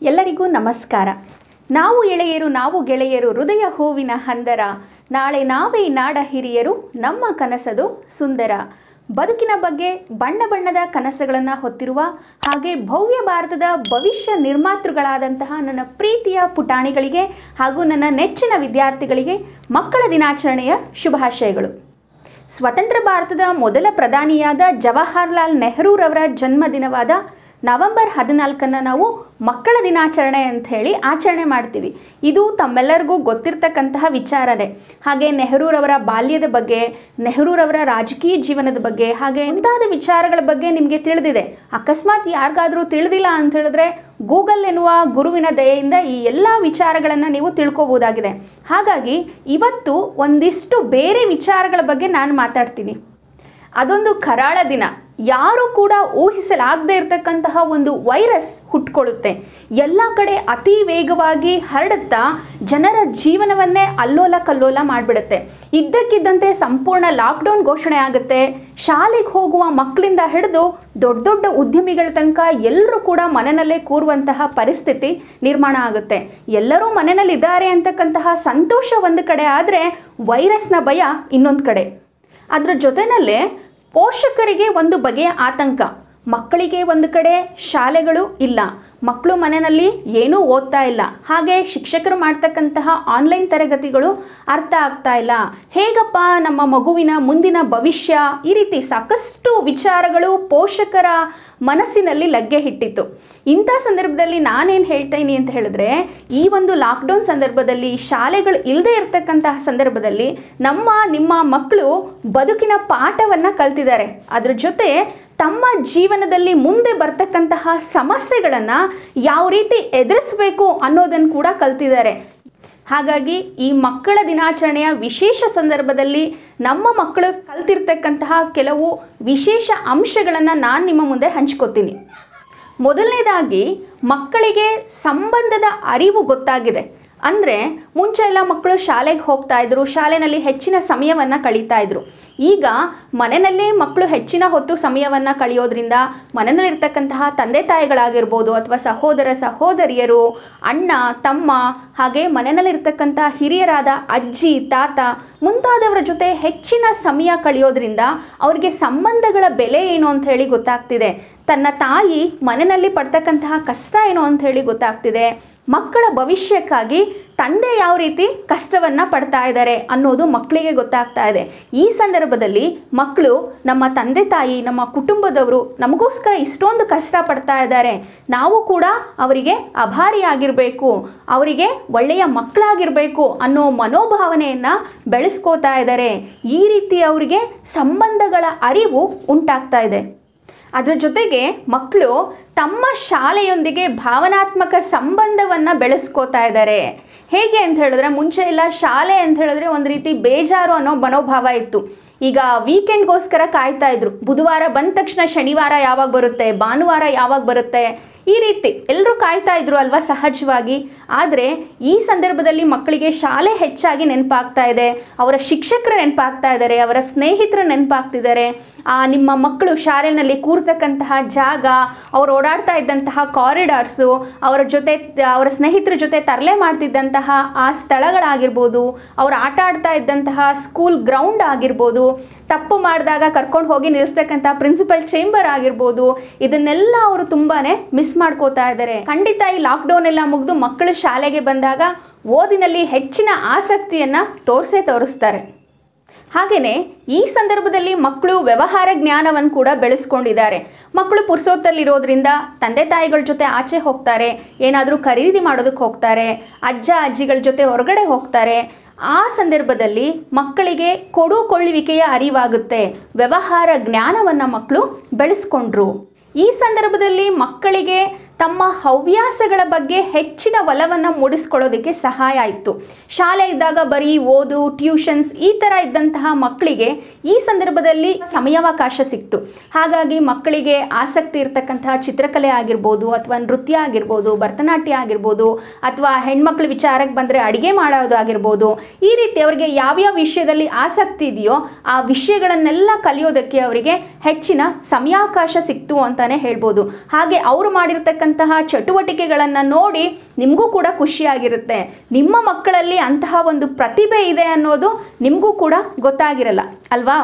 ಎಲ್ಲರಿಗೂ ನಮಸ್ಕಾರ ನಾವು ಎಳೆಯರು ನಾವು ಗೆಳೆಯರು ಹೃದಯ ಹೂವಿನ ಹಂದರ ನಾಳೆ ನಾವೇ ನಾಡ ಹಿರಿಯರು ನಮ್ಮ ಕನಸದು ಸುಂದರ ಬದುಕಿನ ಬಗ್ಗೆ ಬಣ್ಣ ಬಣ್ಣದ ಕನಸುಗಳನ್ನು ಹೊತ್ತಿರುವ ಹಾಗೆ ಭವ್ಯ ಭಾರತದ ಭವಿಷ್ಯ ನಿರ್ಮಾತೃಗಳಾದಂತಹ ನನ್ನ ಪ್ರೀತಿಯ ಪುಟಾಣಿಗಳಿಗೆ ಹಾಗೂ ನನ್ನ ನೆಚ್ಚಿನ ವಿದ್ಯಾರ್ಥಿಗಳಿಗೆ ಮಕ್ಕಳ ದಿನಾಚರಣೆಯ ಶುಭಾಶಯಗಳು ಸ್ವತಂತ್ರ ಭಾರತದ ಮೊದಲ ಪ್ರಧಾನಿಯಾದ ಜವಾಹರ್ಲಾಲ್ ನೆಹರೂರವರ ಜನ್ಮದಿನವಾದ ನವೆಂಬರ್ ಹದಿನಾಲ್ಕನ್ನು ನಾವು ಮಕ್ಕಳ ದಿನಾಚರಣೆ ಅಂತ ಹೇಳಿ ಆಚರಣೆ ಮಾಡ್ತೀವಿ ಇದು ತಮ್ಮೆಲ್ಲರಿಗೂ ಗೊತ್ತಿರ್ತಕ್ಕಂತಹ ವಿಚಾರನೇ ಹಾಗೆ ನೆಹರೂರವರ ಬಾಲ್ಯದ ಬಗ್ಗೆ ನೆಹರೂರವರ ರಾಜಕೀಯ ಜೀವನದ ಬಗ್ಗೆ ಹಾಗೆ ಮುಂತಾದ ವಿಚಾರಗಳ ಬಗ್ಗೆ ನಿಮಗೆ ತಿಳಿದಿದೆ ಅಕಸ್ಮಾತ್ ಯಾರಿಗಾದರೂ ತಿಳಿದಿಲ್ಲ ಅಂತ ಹೇಳಿದ್ರೆ ಗೂಗಲ್ ಎನ್ನುವ ಗುರುವಿನ ದಯೆಯಿಂದ ಈ ಎಲ್ಲ ವಿಚಾರಗಳನ್ನು ನೀವು ತಿಳ್ಕೊಬೋದಾಗಿದೆ ಹಾಗಾಗಿ ಇವತ್ತು ಒಂದಿಷ್ಟು ಬೇರೆ ವಿಚಾರಗಳ ಬಗ್ಗೆ ನಾನು ಮಾತಾಡ್ತೀನಿ ಅದೊಂದು ಕರಾಳ ದಿನ ಯಾರು ಕೂಡ ಊಹಿಸಲಾಗದೇ ಇರತಕ್ಕಂತಹ ಒಂದು ವೈರಸ್ ಹುಟ್ಕೊಳ್ಳುತ್ತೆ ಎಲ್ಲ ಕಡೆ ಅತಿ ವೇಗವಾಗಿ ಹರಡುತ್ತಾ ಜನರ ಜೀವನವನ್ನೇ ಅಲ್ಲೋಲ ಕಲ್ಲೋಲ ಮಾಡಿಬಿಡುತ್ತೆ ಇದ್ದಕ್ಕಿದ್ದಂತೆ ಸಂಪೂರ್ಣ ಲಾಕ್ಡೌನ್ ಘೋಷಣೆ ಆಗುತ್ತೆ ಶಾಲೆಗೆ ಹೋಗುವ ಮಕ್ಕಳಿಂದ ಹಿಡಿದು ದೊಡ್ಡ ದೊಡ್ಡ ಉದ್ಯಮಿಗಳ ತನಕ ಎಲ್ಲರೂ ಕೂಡ ಮನೆಯಲ್ಲೇ ಕೂರುವಂತಹ ಪರಿಸ್ಥಿತಿ ನಿರ್ಮಾಣ ಆಗುತ್ತೆ ಎಲ್ಲರೂ ಮನೆಯಲ್ಲಿದ್ದಾರೆ ಅಂತಕ್ಕಂತಹ ಸಂತೋಷ ಒಂದು ಕಡೆ ಆದರೆ ವೈರಸ್ನ ಭಯ ಇನ್ನೊಂದು ಕಡೆ ಅದರ ಜೊತೆಯಲ್ಲೇ ಪೋಷಕರಿಗೆ ಒಂದು ಬಗೆಯ ಆತಂಕ ಮಕ್ಕಳಿಗೆ ಒಂದು ಕಡೆ ಶಾಲೆಗಳು ಇಲ್ಲ ಮಕ್ಕಳು ಮನೆಯಲ್ಲಿ ಏನೂ ಓದ್ತಾ ಇಲ್ಲ ಹಾಗೆ ಶಿಕ್ಷಕರು ಮಾಡ್ತಕ್ಕಂತಹ ಆನ್ಲೈನ್ ತರಗತಿಗಳು ಅರ್ಥ ಆಗ್ತಾ ಇಲ್ಲ ಹೇಗಪ್ಪ ನಮ್ಮ ಮಗುವಿನ ಮುಂದಿನ ಭವಿಷ್ಯ ಈ ರೀತಿ ಸಾಕಷ್ಟು ವಿಚಾರಗಳು ಪೋಷಕರ ಮನಸ್ಸಿನಲ್ಲಿ ಲಗ್ಗೆ ಹಿಟ್ಟಿತ್ತು ಇಂಥ ಸಂದರ್ಭದಲ್ಲಿ ನಾನೇನು ಹೇಳ್ತೀನಿ ಅಂತ ಹೇಳಿದ್ರೆ ಈ ಒಂದು ಲಾಕ್ಡೌನ್ ಸಂದರ್ಭದಲ್ಲಿ ಶಾಲೆಗಳು ಇಲ್ಲದೆ ಇರತಕ್ಕಂತಹ ಸಂದರ್ಭದಲ್ಲಿ ನಮ್ಮ ನಿಮ್ಮ ಮಕ್ಕಳು ಬದುಕಿನ ಪಾಠವನ್ನು ಕಲ್ತಿದ್ದಾರೆ ಅದ್ರ ಜೊತೆ ತಮ್ಮ ಜೀವನದಲ್ಲಿ ಮುಂದೆ ಬರ್ತಕ್ಕಂತಹ ಸಮಸ್ಯೆಗಳನ್ನು ಯಾವ ರೀತಿ ಎದುರಿಸಬೇಕು ಅನ್ನೋದನ್ನು ಕೂಡ ಕಲ್ತಿದ್ದಾರೆ ಹಾಗಾಗಿ ಈ ಮಕ್ಕಳ ದಿನಾಚರಣೆಯ ವಿಶೇಷ ಸಂದರ್ಭದಲ್ಲಿ ನಮ್ಮ ಮಕ್ಕಳು ಕಲ್ತಿರ್ತಕ್ಕಂತಹ ಕೆಲವು ವಿಶೇಷ ಅಂಶಗಳನ್ನು ನಾನು ನಿಮ್ಮ ಮುಂದೆ ಹಂಚ್ಕೋತೀನಿ ಮೊದಲನೇದಾಗಿ ಮಕ್ಕಳಿಗೆ ಸಂಬಂಧದ ಅರಿವು ಗೊತ್ತಾಗಿದೆ ಅಂದರೆ ಮುಂಚೆ ಎಲ್ಲ ಮಕ್ಕಳು ಶಾಲೆಗೆ ಹೋಗ್ತಾ ಇದ್ರು ಶಾಲೆಯಲ್ಲಿ ಹೆಚ್ಚಿನ ಸಮಯವನ್ನು ಕಳೀತಾ ಇದ್ರು ಈಗ ಮನೆಯಲ್ಲೇ ಮಕ್ಕಳು ಹೆಚ್ಚಿನ ಹೊತ್ತು ಸಮಯವನ್ನು ಕಳೆಯೋದ್ರಿಂದ ಮನೆಯಲ್ಲಿರ್ತಕ್ಕಂತಹ ತಂದೆ ತಾಯಿಗಳಾಗಿರ್ಬೋದು ಅಥವಾ ಸಹೋದರ ಸಹೋದರಿಯರು ಅಣ್ಣ ತಮ್ಮ ಹಾಗೆ ಮನೆಯಲ್ಲಿರ್ತಕ್ಕಂಥ ಹಿರಿಯರಾದ ಅಜ್ಜಿ ತಾತ ಮುಂತಾದವರ ಜೊತೆ ಹೆಚ್ಚಿನ ಸಮಯ ಕಳೆಯೋದ್ರಿಂದ ಅವರಿಗೆ ಸಂಬಂಧಗಳ ಬೆಲೆ ಏನು ಅಂತ ಹೇಳಿ ಗೊತ್ತಾಗ್ತಿದೆ ತನ್ನ ತಾಯಿ ಮನೆಯಲ್ಲಿ ಪಡ್ತಕ್ಕಂತಹ ಕಷ್ಟ ಏನು ಅಂತ ಹೇಳಿ ಗೊತ್ತಾಗ್ತಿದೆ ಮಕ್ಕಳ ಭವಿಷ್ಯಕ್ಕಾಗಿ ತಂದೆ ಯಾವ ರೀತಿ ಕಷ್ಟವನ್ನು ಪಡ್ತಾ ಇದ್ದಾರೆ ಅನ್ನೋದು ಮಕ್ಕಳಿಗೆ ಗೊತ್ತಾಗ್ತಾ ಇದೆ ಈ ಸಂದರ್ಭದಲ್ಲಿ ಮಕ್ಕಳು ನಮ್ಮ ತಂದೆ ತಾಯಿ ನಮ್ಮ ಕುಟುಂಬದವರು ನಮಗೋಸ್ಕರ ಇಷ್ಟೊಂದು ಕಷ್ಟ ಪಡ್ತಾ ಇದ್ದಾರೆ ನಾವು ಕೂಡ ಅವರಿಗೆ ಅಭಾರಿಯಾಗಿರಬೇಕು ಅವರಿಗೆ ಒಳ್ಳೆಯ ಮಕ್ಕಳಾಗಿರಬೇಕು ಅನ್ನೋ ಮನೋಭಾವನೆಯನ್ನು ಬೆಳೆಸ್ಕೋತಾ ಇದ್ದಾರೆ ಈ ರೀತಿ ಅವರಿಗೆ ಸಂಬಂಧಗಳ ಅರಿವು ಉಂಟಾಗ್ತಾ ಇದೆ ಅದರ ಜೊತೆಗೆ ಮಕ್ಕಳು ತಮ್ಮ ಶಾಲೆಯೊಂದಿಗೆ ಭಾವನಾತ್ಮಕ ಸಂಬಂಧವನ್ನು ಬೆಳೆಸ್ಕೋತಾ ಇದ್ದಾರೆ ಹೇಗೆ ಅಂತ ಹೇಳಿದ್ರೆ ಮುಂಚೆ ಎಲ್ಲ ಶಾಲೆ ಅಂತ ಹೇಳಿದ್ರೆ ಒಂದು ರೀತಿ ಬೇಜಾರು ಅನ್ನೋ ಮನೋಭಾವ ಇತ್ತು ಈಗ ವೀಕೆಂಡ್ಗೋಸ್ಕರ ಕಾಯ್ತಾ ಇದ್ರು ಬುಧವಾರ ಬಂದ ತಕ್ಷಣ ಶನಿವಾರ ಯಾವಾಗ ಬರುತ್ತೆ ಭಾನುವಾರ ಯಾವಾಗ ಬರುತ್ತೆ ಈ ರೀತಿ ಎಲ್ಲರೂ ಕಾಯ್ತಾ ಇದ್ರು ಅಲ್ವಾ ಸಹಜವಾಗಿ ಆದರೆ ಈ ಸಂದರ್ಭದಲ್ಲಿ ಮಕ್ಕಳಿಗೆ ಶಾಲೆ ಹೆಚ್ಚಾಗಿ ನೆನಪಾಗ್ತಾ ಇದೆ ಅವರ ಶಿಕ್ಷಕರು ನೆನಪಾಗ್ತಾ ಇದ್ದಾರೆ ಅವರ ಸ್ನೇಹಿತರು ನೆನಪಾಗ್ತಿದ್ದಾರೆ ಆ ನಿಮ್ಮ ಮಕ್ಕಳು ಶಾಲೆಯಲ್ಲಿ ಕೂರ್ತಕ್ಕಂತಹ ಜಾಗ ಅವ್ರು ಓಡಾಡ್ತಾ ಇದ್ದಂತಹ ಕಾರಿಡಾರ್ಸು ಅವರ ಜೊತೆ ಅವರ ಸ್ನೇಹಿತರ ಜೊತೆ ತರಲೆ ಮಾಡ್ತಿದ್ದಂತಹ ಆ ಸ್ಥಳಗಳಾಗಿರ್ಬೋದು ಅವ್ರು ಆಟ ಆಡ್ತಾ ಇದ್ದಂತಹ ಸ್ಕೂಲ್ ಗ್ರೌಂಡ್ ಆಗಿರ್ಬೋದು ತಪ್ಪು ಮಾಡಿದಾಗ ಕರ್ಕೊಂಡು ಹೋಗಿ ನಿಲ್ಲಿಸ್ತಕ್ಕಂಥ ಪ್ರಿನ್ಸಿಪಲ್ ಚೇಂಬರ್ ಆಗಿರ್ಬೋದು ಇದನ್ನೆಲ್ಲ ಅವರು ತುಂಬಾ ಮಿಸ್ ಮಾಡ್ಕೋತಾ ಇದ್ದಾರೆ ಖಂಡಿತ ಈ ಲಾಕ್ಡೌನ್ ಎಲ್ಲ ಮುಗಿದು ಮಕ್ಕಳು ಶಾಲೆಗೆ ಬಂದಾಗ ಓದಿನಲ್ಲಿ ಹೆಚ್ಚಿನ ಆಸಕ್ತಿಯನ್ನು ತೋರಿಸೇ ತೋರಿಸ್ತಾರೆ ಹಾಗೆಯೇ ಈ ಸಂದರ್ಭದಲ್ಲಿ ಮಕ್ಕಳು ವ್ಯವಹಾರ ಜ್ಞಾನವನ್ನು ಕೂಡ ಬೆಳೆಸ್ಕೊಂಡಿದ್ದಾರೆ ಮಕ್ಕಳು ಪುರ್ಸೋತ್ತಲ್ಲಿರೋದ್ರಿಂದ ತಂದೆ ತಾಯಿಗಳ ಜೊತೆ ಆಚೆ ಹೋಗ್ತಾರೆ ಏನಾದರೂ ಖರೀದಿ ಮಾಡೋದಕ್ಕೆ ಹೋಗ್ತಾರೆ ಅಜ್ಜ ಅಜ್ಜಿಗಳ ಜೊತೆ ಹೊರಗಡೆ ಹೋಗ್ತಾರೆ ಆ ಸಂದರ್ಭದಲ್ಲಿ ಮಕ್ಕಳಿಗೆ ಕೊಡುಕೊಳ್ಳುವಿಕೆಯ ಅರಿವಾಗುತ್ತೆ ವ್ಯವಹಾರ ಜ್ಞಾನವನ್ನು ಮಕ್ಕಳು ಬೆಳೆಸ್ಕೊಂಡ್ರು ಈ ಸಂದರ್ಭದಲ್ಲಿ ಮಕ್ಕಳಿಗೆ ತಮ್ಮ ಹವ್ಯಾಸಗಳ ಬಗ್ಗೆ ಹೆಚ್ಚಿನ ಒಲವನ್ನು ಮೂಡಿಸ್ಕೊಳ್ಳೋದಕ್ಕೆ ಸಹಾಯ ಆಯಿತು ಶಾಲೆ ಇದ್ದಾಗ ಬರೀ ಓದು ಟ್ಯೂಷನ್ಸ್ ಈ ಥರ ಇದ್ದಂತಹ ಮಕ್ಕಳಿಗೆ ಈ ಸಂದರ್ಭದಲ್ಲಿ ಸಮಯಾವಕಾಶ ಸಿಕ್ತು ಹಾಗಾಗಿ ಮಕ್ಕಳಿಗೆ ಆಸಕ್ತಿ ಇರತಕ್ಕಂತಹ ಚಿತ್ರಕಲೆ ಆಗಿರ್ಬೋದು ಅಥವಾ ನೃತ್ಯ ಆಗಿರ್ಬೋದು ಭರತನಾಟ್ಯ ಆಗಿರ್ಬೋದು ಅಥವಾ ಹೆಣ್ಮಕ್ಳ ವಿಚಾರಕ್ಕೆ ಬಂದರೆ ಅಡುಗೆ ಮಾಡೋದು ಆಗಿರ್ಬೋದು ಈ ರೀತಿ ಅವರಿಗೆ ಯಾವ್ಯಾವ ವಿಷಯದಲ್ಲಿ ಆಸಕ್ತಿ ಇದೆಯೋ ಆ ವಿಷಯಗಳನ್ನೆಲ್ಲ ಕಲಿಯೋದಕ್ಕೆ ಅವರಿಗೆ ಹೆಚ್ಚಿನ ಸಮಯಾವಕಾಶ ಸಿಕ್ತು ಅಂತಲೇ ಹೇಳ್ಬೋದು ಹಾಗೆ ಅವರು ಮಾಡಿರ್ತಕ್ಕಂಥ ಮಾಡ್ತಕ್ಕಂತಹ ಚಟುವಟಿಕೆಗಳನ್ನು ನೋಡಿ ನಿಮಗೂ ಕೂಡ ಖುಷಿಯಾಗಿರುತ್ತೆ ನಿಮ್ಮ ಮಕ್ಕಳಲ್ಲಿ ಅಂತಹ ಒಂದು ಪ್ರತಿಭೆ ಇದೆ ಅನ್ನೋದು ನಿಮಗೂ ಕೂಡ ಗೊತ್ತಾಗಿರಲ್ಲ ಅಲ್ವಾ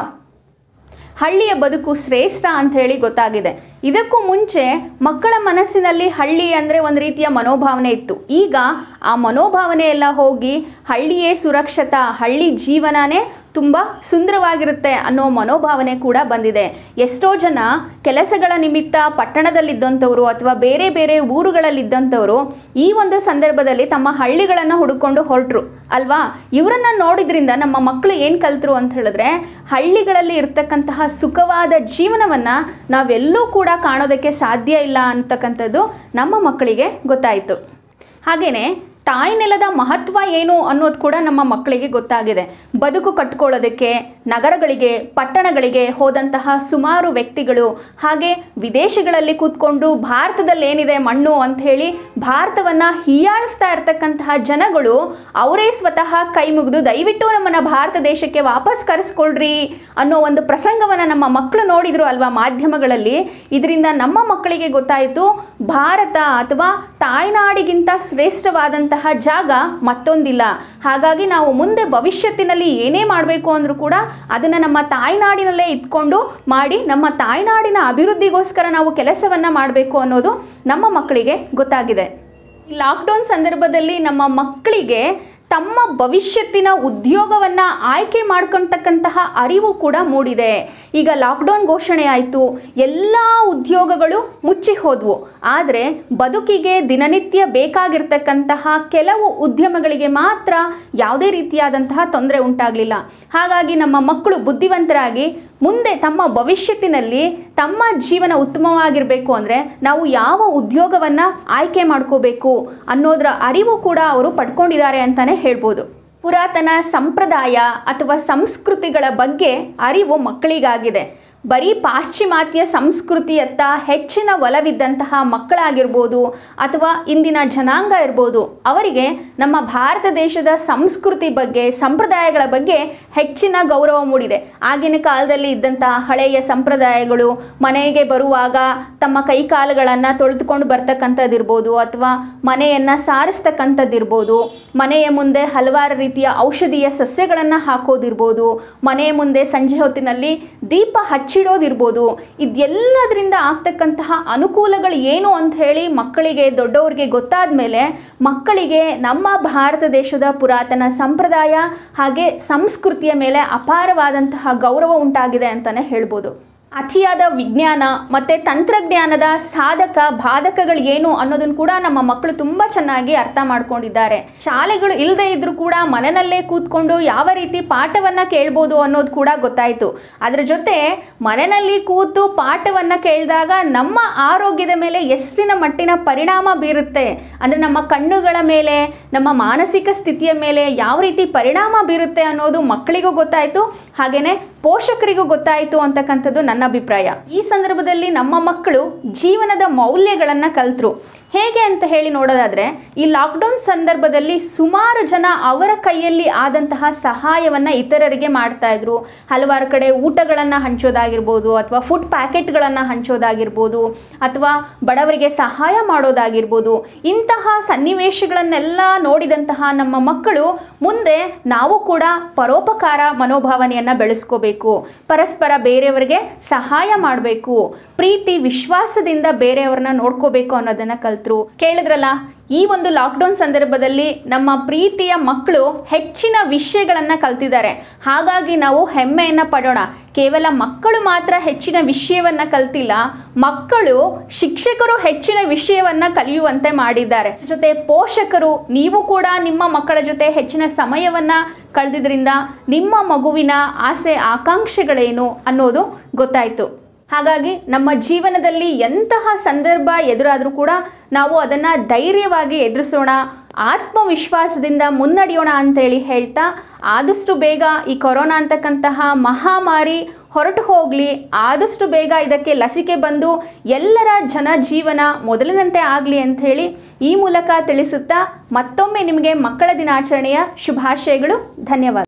ಹಳ್ಳಿಯ ಬದುಕು ಶ್ರೇಷ್ಠ ಅಂತ ಹೇಳಿ ಗೊತ್ತಾಗಿದೆ ಇದಕ್ಕೂ ಮುಂಚೆ ಮಕ್ಕಳ ಮನಸ್ಸಿನಲ್ಲಿ ಹಳ್ಳಿ ಅಂದರೆ ಒಂದು ರೀತಿಯ ಮನೋಭಾವನೆ ಇತ್ತು ಈಗ ಆ ಮನೋಭಾವನೆ ಎಲ್ಲ ಹೋಗಿ ಹಳ್ಳಿಯೇ ಸುರಕ್ಷಿತ ಹಳ್ಳಿ ಜೀವನನೇ ತುಂಬ ಸುಂದರವಾಗಿರುತ್ತೆ ಅನ್ನೋ ಮನೋಭಾವನೆ ಕೂಡ ಬಂದಿದೆ ಎಷ್ಟೋ ಜನ ಕೆಲಸಗಳ ನಿಮಿತ್ತ ಪಟ್ಟಣದಲ್ಲಿದ್ದಂಥವ್ರು ಅಥವಾ ಬೇರೆ ಬೇರೆ ಊರುಗಳಲ್ಲಿದ್ದಂಥವ್ರು ಈ ಒಂದು ಸಂದರ್ಭದಲ್ಲಿ ತಮ್ಮ ಹಳ್ಳಿಗಳನ್ನು ಹುಡುಕೊಂಡು ಹೊರಟರು ಅಲ್ವಾ ಇವರನ್ನ ನೋಡಿದ್ರಿಂದ ನಮ್ಮ ಮಕ್ಕಳು ಏನು ಕಲ್ತರು ಅಂತ ಹೇಳಿದ್ರೆ ಹಳ್ಳಿಗಳಲ್ಲಿ ಇರ್ತಕ್ಕಂತಹ ಸುಖವಾದ ಜೀವನವನ್ನು ನಾವೆಲ್ಲೂ ಕೂಡ ಕಾಣೋದಕ್ಕೆ ಸಾಧ್ಯ ಇಲ್ಲ ಅಂತಕ್ಕಂಥದ್ದು ನಮ್ಮ ಮಕ್ಕಳಿಗೆ ಗೊತ್ತಾಯಿತು ಹಾಗೆಯೇ ತಾಯಿ ನೆಲದ ಮಹತ್ವ ಏನು ಅನ್ನೋದು ಕೂಡ ನಮ್ಮ ಮಕ್ಕಳಿಗೆ ಗೊತ್ತಾಗಿದೆ ಬದುಕು ಕಟ್ಕೊಳ್ಳೋದಕ್ಕೆ ನಗರಗಳಿಗೆ ಪಟ್ಟಣಗಳಿಗೆ ಹೋದಂತಹ ಸುಮಾರು ವ್ಯಕ್ತಿಗಳು ಹಾಗೆ ವಿದೇಶಗಳಲ್ಲಿ ಕೂತ್ಕೊಂಡು ಭಾರತದಲ್ಲಿ ಏನಿದೆ ಮಣ್ಣು ಅಂತ ಹೇಳಿ ಭಾರತವನ್ನು ಹೀಯಾಳಿಸ್ತಾ ಇರ್ತಕ್ಕಂತಹ ಜನಗಳು ಅವರೇ ಸ್ವತಃ ಕೈ ಮುಗಿದು ದಯವಿಟ್ಟು ನಮ್ಮನ್ನು ಭಾರತ ದೇಶಕ್ಕೆ ವಾಪಸ್ ಕರೆಸ್ಕೊಳ್ರಿ ಅನ್ನೋ ಒಂದು ಪ್ರಸಂಗವನ್ನು ನಮ್ಮ ಮಕ್ಕಳು ನೋಡಿದ್ರು ಅಲ್ವಾ ಮಾಧ್ಯಮಗಳಲ್ಲಿ ಇದರಿಂದ ನಮ್ಮ ಮಕ್ಕಳಿಗೆ ಗೊತ್ತಾಯಿತು ಭಾರತ ಅಥವಾ ತಾಯ್ನಾಡಿಗಿಂತ ಶ್ರೇಷ್ಠವಾದಂತಹ ಜಾಗ ಮತ್ತೊಂದಿಲ್ಲ ಹಾಗಾಗಿ ನಾವು ಮುಂದೆ ಭವಿಷ್ಯತ್ತಿನಲ್ಲಿ ಏನೇ ಮಾಡಬೇಕು ಅಂದರೂ ಕೂಡ ಅದನ್ನು ನಮ್ಮ ತಾಯ್ನಾಡಿನಲ್ಲೇ ಇಟ್ಕೊಂಡು ಮಾಡಿ ನಮ್ಮ ತಾಯ್ನಾಡಿನ ಅಭಿವೃದ್ಧಿಗೋಸ್ಕರ ನಾವು ಕೆಲಸವನ್ನು ಮಾಡಬೇಕು ಅನ್ನೋದು ನಮ್ಮ ಮಕ್ಕಳಿಗೆ ಗೊತ್ತಾಗಿದೆ ಈ ಲಾಕ್ಡೌನ್ ಸಂದರ್ಭದಲ್ಲಿ ನಮ್ಮ ಮಕ್ಕಳಿಗೆ ತಮ್ಮ ಭವಿಷ್ಯತ್ತಿನ ಉದ್ಯೋಗವನ್ನು ಆಯ್ಕೆ ಮಾಡ್ಕೊಳ್ತಕ್ಕಂತಹ ಅರಿವು ಕೂಡ ಮೂಡಿದೆ ಈಗ ಲಾಕ್ಡೌನ್ ಘೋಷಣೆ ಆಯಿತು ಎಲ್ಲ ಉದ್ಯೋಗಗಳು ಮುಚ್ಚಿ ಹೋದವು ಆದರೆ ಬದುಕಿಗೆ ದಿನನಿತ್ಯ ಬೇಕಾಗಿರ್ತಕ್ಕಂತಹ ಕೆಲವು ಉದ್ಯಮಗಳಿಗೆ ಮಾತ್ರ ಯಾವುದೇ ರೀತಿಯಾದಂತಹ ತೊಂದರೆ ಉಂಟಾಗಲಿಲ್ಲ ಹಾಗಾಗಿ ನಮ್ಮ ಮಕ್ಕಳು ಬುದ್ಧಿವಂತರಾಗಿ ಮುಂದೆ ತಮ್ಮ ಭವಿಷ್ಯತ್ತಿನಲ್ಲಿ ತಮ್ಮ ಜೀವನ ಉತ್ತಮವಾಗಿರಬೇಕು ಅಂದರೆ ನಾವು ಯಾವ ಉದ್ಯೋಗವನ್ನು ಆಯ್ಕೆ ಮಾಡ್ಕೋಬೇಕು ಅನ್ನೋದರ ಅರಿವು ಕೂಡ ಅವರು ಪಡ್ಕೊಂಡಿದ್ದಾರೆ ಅಂತಲೇ ಹೇಳ್ಬೋದು ಪುರಾತನ ಸಂಪ್ರದಾಯ ಅಥವಾ ಸಂಸ್ಕೃತಿಗಳ ಬಗ್ಗೆ ಅರಿವು ಮಕ್ಕಳಿಗಾಗಿದೆ ಬರೀ ಪಾಶ್ಚಿಮಾತ್ಯ ಸಂಸ್ಕೃತಿಯತ್ತ ಹೆಚ್ಚಿನ ಒಲವಿದ್ದಂತಹ ಮಕ್ಕಳಾಗಿರ್ಬೋದು ಅಥವಾ ಇಂದಿನ ಜನಾಂಗ ಇರ್ಬೋದು ಅವರಿಗೆ ನಮ್ಮ ಭಾರತ ದೇಶದ ಸಂಸ್ಕೃತಿ ಬಗ್ಗೆ ಸಂಪ್ರದಾಯಗಳ ಬಗ್ಗೆ ಹೆಚ್ಚಿನ ಗೌರವ ಮೂಡಿದೆ ಆಗಿನ ಕಾಲದಲ್ಲಿ ಇದ್ದಂತಹ ಹಳೆಯ ಸಂಪ್ರದಾಯಗಳು ಮನೆಗೆ ಬರುವಾಗ ತಮ್ಮ ಕೈಕಾಲುಗಳನ್ನು ತೊಳೆದುಕೊಂಡು ಬರ್ತಕ್ಕಂಥದ್ದಿರ್ಬೋದು ಅಥವಾ ಮನೆಯನ್ನು ಸಾರಿಸ್ತಕ್ಕಂಥದ್ದಿರ್ಬೋದು ಮನೆಯ ಮುಂದೆ ಹಲವಾರು ರೀತಿಯ ಔಷಧೀಯ ಸಸ್ಯಗಳನ್ನು ಹಾಕೋದಿರ್ಬೋದು ಮನೆಯ ಮುಂದೆ ಸಂಜೆ ಹೊತ್ತಿನಲ್ಲಿ ದೀಪ ಹಚ್ಚಿಡೋದಿರ್ಬೋದು ಇದೆಲ್ಲದರಿಂದ ಆಗ್ತಕ್ಕಂತಹ ಅನುಕೂಲಗಳು ಏನು ಅಂತ ಹೇಳಿ ಮಕ್ಕಳಿಗೆ ದೊಡ್ಡವರಿಗೆ ಗೊತ್ತಾದ ಮೇಲೆ ಮಕ್ಕಳಿಗೆ ನಮ್ಮ ಭಾರತ ದೇಶದ ಪುರಾತನ ಸಂಪ್ರದಾಯ ಹಾಗೆ ಸಂಸ್ಕೃತಿಯ ಮೇಲೆ ಅಪಾರವಾದಂತಹ ಗೌರವ ಉಂಟಾಗಿದೆ ಅಂತಲೇ ಹೇಳ್ಬೋದು ಅತಿಯಾದ ವಿಜ್ಞಾನ ಮತ್ತು ತಂತ್ರಜ್ಞಾನದ ಸಾಧಕ ಬಾಧಕಗಳು ಏನು ಅನ್ನೋದನ್ನು ಕೂಡ ನಮ್ಮ ಮಕ್ಕಳು ತುಂಬ ಚೆನ್ನಾಗಿ ಅರ್ಥ ಮಾಡ್ಕೊಂಡಿದ್ದಾರೆ ಶಾಲೆಗಳು ಇಲ್ಲದೆ ಇದ್ರೂ ಕೂಡ ಮನೆಯಲ್ಲೇ ಕೂತ್ಕೊಂಡು ಯಾವ ರೀತಿ ಪಾಠವನ್ನು ಕೇಳ್ಬೋದು ಅನ್ನೋದು ಕೂಡ ಗೊತ್ತಾಯಿತು ಅದರ ಜೊತೆ ಮನೆಯಲ್ಲಿ ಕೂತು ಪಾಠವನ್ನು ಕೇಳಿದಾಗ ನಮ್ಮ ಆರೋಗ್ಯದ ಮೇಲೆ ಎಷ್ಟಿನ ಮಟ್ಟಿನ ಪರಿಣಾಮ ಬೀರುತ್ತೆ ಅಂದರೆ ನಮ್ಮ ಕಣ್ಣುಗಳ ಮೇಲೆ ನಮ್ಮ ಮಾನಸಿಕ ಸ್ಥಿತಿಯ ಮೇಲೆ ಯಾವ ರೀತಿ ಪರಿಣಾಮ ಬೀರುತ್ತೆ ಅನ್ನೋದು ಮಕ್ಕಳಿಗೂ ಗೊತ್ತಾಯಿತು ಹಾಗೆಯೇ ಪೋಷಕರಿಗೂ ಗೊತ್ತಾಯಿತು ಅಂತಕ್ಕಂಥದ್ದು ನನ್ನ ಅಭಿಪ್ರಾಯ ಈ ಸಂದರ್ಭದಲ್ಲಿ ನಮ್ಮ ಮಕ್ಕಳು ಜೀವನದ ಮೌಲ್ಯಗಳನ್ನು ಕಲ್ತರು ಹೇಗೆ ಅಂತ ಹೇಳಿ ನೋಡೋದಾದರೆ ಈ ಲಾಕ್ಡೌನ್ ಸಂದರ್ಭದಲ್ಲಿ ಸುಮಾರು ಜನ ಅವರ ಕೈಯಲ್ಲಿ ಆದಂತಹ ಸಹಾಯವನ್ನು ಇತರರಿಗೆ ಮಾಡ್ತಾ ಇದ್ರು ಹಲವಾರು ಕಡೆ ಊಟಗಳನ್ನು ಹಂಚೋದಾಗಿರ್ಬೋದು ಅಥವಾ ಫುಡ್ ಪ್ಯಾಕೆಟ್ಗಳನ್ನು ಹಂಚೋದಾಗಿರ್ಬೋದು ಅಥವಾ ಬಡವರಿಗೆ ಸಹಾಯ ಮಾಡೋದಾಗಿರ್ಬೋದು ಇಂತಹ ಸನ್ನಿವೇಶಗಳನ್ನೆಲ್ಲ ನೋಡಿದಂತಹ ನಮ್ಮ ಮಕ್ಕಳು ಮುಂದೆ ನಾವು ಕೂಡ ಪರೋಪಕಾರ ಮನೋಭಾವನೆಯನ್ನು ಬೆಳೆಸ್ಕೋಬೇಕು ಪರಸ್ಪರ ಬೇರೆಯವರಿಗೆ ಸಹಾಯ ಮಾಡಬೇಕು ಪ್ರೀತಿ ವಿಶ್ವಾಸದಿಂದ ಬೇರೆಯವ್ರನ್ನ ನೋಡ್ಕೋಬೇಕು ಅನ್ನೋದನ್ನು ಕಲ್ತರು ಕೇಳಿದ್ರಲ್ಲ ಈ ಒಂದು ಲಾಕ್ಡೌನ್ ಸಂದರ್ಭದಲ್ಲಿ ನಮ್ಮ ಪ್ರೀತಿಯ ಮಕ್ಕಳು ಹೆಚ್ಚಿನ ವಿಷಯಗಳನ್ನು ಕಲ್ತಿದ್ದಾರೆ ಹಾಗಾಗಿ ನಾವು ಹೆಮ್ಮೆಯನ್ನು ಪಡೋಣ ಕೇವಲ ಮಕ್ಕಳು ಮಾತ್ರ ಹೆಚ್ಚಿನ ವಿಷಯವನ್ನು ಕಲ್ತಿಲ್ಲ ಮಕ್ಕಳು ಶಿಕ್ಷಕರು ಹೆಚ್ಚಿನ ವಿಷಯವನ್ನು ಕಲಿಯುವಂತೆ ಮಾಡಿದ್ದಾರೆ ಜೊತೆ ಪೋಷಕರು ನೀವು ಕೂಡ ನಿಮ್ಮ ಮಕ್ಕಳ ಜೊತೆ ಹೆಚ್ಚಿನ ಸಮಯವನ್ನು ಕಳೆದಿದ್ರಿಂದ ನಿಮ್ಮ ಮಗುವಿನ ಆಸೆ ಆಕಾಂಕ್ಷೆಗಳೇನು ಅನ್ನೋದು ಗೊತ್ತಾಯಿತು ಹಾಗಾಗಿ ನಮ್ಮ ಜೀವನದಲ್ಲಿ ಎಂತಹ ಸಂದರ್ಭ ಎದುರಾದರೂ ಕೂಡ ನಾವು ಅದನ್ನು ಧೈರ್ಯವಾಗಿ ಎದುರಿಸೋಣ ಆತ್ಮವಿಶ್ವಾಸದಿಂದ ಮುನ್ನಡೆಯೋಣ ಅಂತೇಳಿ ಹೇಳ್ತಾ ಆದಷ್ಟು ಬೇಗ ಈ ಕೊರೋನಾ ಅಂತಕ್ಕಂತಹ ಮಹಾಮಾರಿ ಹೊರಟು ಹೋಗಲಿ ಆದಷ್ಟು ಬೇಗ ಇದಕ್ಕೆ ಲಸಿಕೆ ಬಂದು ಎಲ್ಲರ ಜನಜೀವನ ಮೊದಲಿನಂತೆ ಆಗಲಿ ಅಂಥೇಳಿ ಈ ಮೂಲಕ ತಿಳಿಸುತ್ತಾ ಮತ್ತೊಮ್ಮೆ ನಿಮಗೆ ಮಕ್ಕಳ ದಿನಾಚರಣೆಯ ಶುಭಾಶಯಗಳು ಧನ್ಯವಾದ